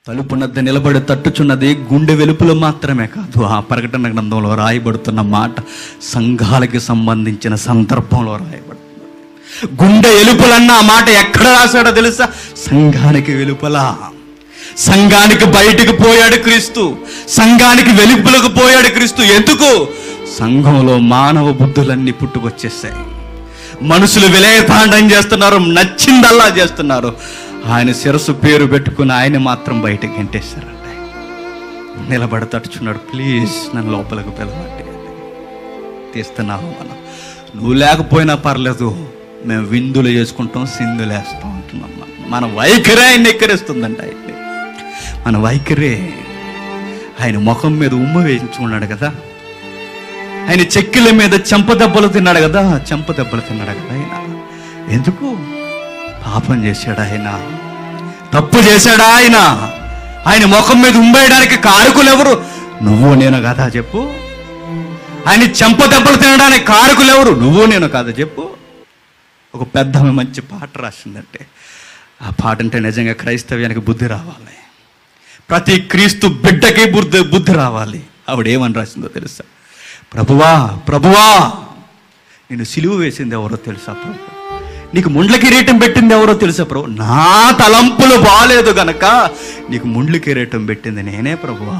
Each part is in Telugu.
తలుపునద్ద నిలబడి తట్టుచున్నది గుండె వెలుపులు మాత్రమే కాదు ఆ ప్రకటన గ్రంథంలో రాయబడుతున్న మాట సంఘాలకి సంబంధించిన సందర్భంలో రాయబడుతుంది గుండె ఎలుపులన్న ఆ మాట ఎక్కడ రాశాడో తెలుసా సంఘానికి వెలుపల సంఘానికి బయటికి పోయాడు క్రీస్తు సంఘానికి వెలుపులకు పోయాడు క్రీస్తు ఎందుకు సంఘంలో మానవ బుద్ధులన్నీ పుట్టుకొచ్చేసాయి మనుషులు విలయతాండం చేస్తున్నారు నచ్చిందల్లా చేస్తున్నారు ఆయన శిరస్సు పేరు పెట్టుకుని ఆయన మాత్రం బయటకు గంటేశారండి నిలబడి తట్టుచున్నాడు ప్లీజ్ నన్ను లోపలికి పిలవండి తీస్తున్నావు మనం నువ్వు లేకపోయినా పర్లేదు మేము విందులు చేసుకుంటాం సింధులు వేస్తూ ఉంటున్నాం మనం. మన వైఖరే ఆయన ఎక్కరిస్తుందండి ఆయన్ని మన వైఖరే ఆయన ముఖం మీద ఉమ్మ వేయించుకున్నాడు కదా ఆయన చెక్కిల మీద చెంప దెబ్బలు తిన్నాడు కదా చెంప దెబ్బలు తిన్నాడు కదా ఆయన ఎందుకు పాపం చేశాడు ఆయన తప్పు చేశాడా ఆయన ఆయన ముఖం మీద ఉమ్మేయడానికి కారకులు ఎవరు నువ్వు నేను కదా చెప్పు ఆయన చెంప దెబ్బలు తినడానికి కారకులు ఎవరు నువ్వు నేను కదా చెప్పు ఒక పెద్ద ఆమె మంచి పాట రాసిందంటే ఆ పాట అంటే నిజంగా క్రైస్తవ్యానికి బుద్ధి రావాలి ప్రతి క్రీస్తు బిడ్డకి బుద్ధి బుద్ధి రావాలి ఆవిడ ఏమని రాసిందో తెలుసా ప్రభువా ప్రభువా నేను సిలువ వేసింది ఎవరో తెలుసా ప్రభు నీకు ముండ్ల కిరీటం పెట్టింది ఎవరో తెలుసా ప్రభు నా తలంపులు బాలేదు గనక నీకు ముండ్ల కిరీటం పెట్టింది నేనే ప్రభువా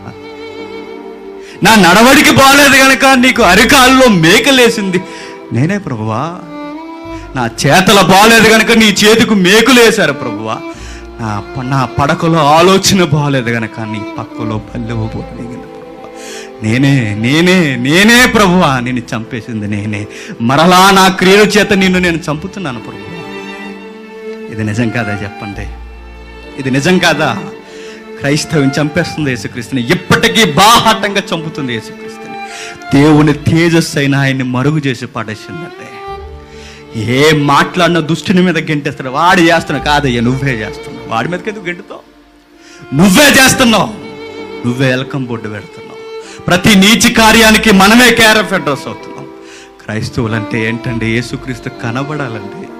నా నడవడికి బాలేదు గనక నీకు అరికాల్లో మేకలేసింది నేనే ప్రభువా నా చేతల బాలేదు గనక నీ చేతికి మేకులేశారు ప్రభువా నా ప- నా పడకలో ఆలోచన బాలేదు గనక నీ పక్కలో పల్లెవు పోలిగిన ప్రభువా నేనే నేనే నేనే ప్రభువా నిన్ను చంపేసింది నేనే మరలా నా క్రియల చేత నిన్ను నేను చంపుతున్నాను ప్రభువా ఇది నిజం కాదా చెప్పండి ఇది నిజం కాదా క్రైస్తవం చంపేస్తుంది యేసుక్రీస్తుని ఇప్పటికీ బాహాటంగా చంపుతుంది యేసుక్రీస్తుని దేవుని తేజస్సు అయిన ఆయన్ని మరుగు చేసి పడేసిందంటే ఏ మాట్లాడిన దుష్టుని మీద గెంటేస్తాడు వాడు చేస్తున్నావు కాదయ్యా నువ్వే చేస్తున్నావు వాడి మీదకి ఎందుకు గెంటుతావు నువ్వే చేస్తున్నావు నువ్వే ఎలకం బొడ్డు పెడుతున్నావు ప్రతి నీచి కార్యానికి మనమే కేర్ ఆఫ్ అడ్రస్ అవుతున్నాం క్రైస్తవులంటే ఏంటండి యేసుక్రీస్తు కనబడాలండి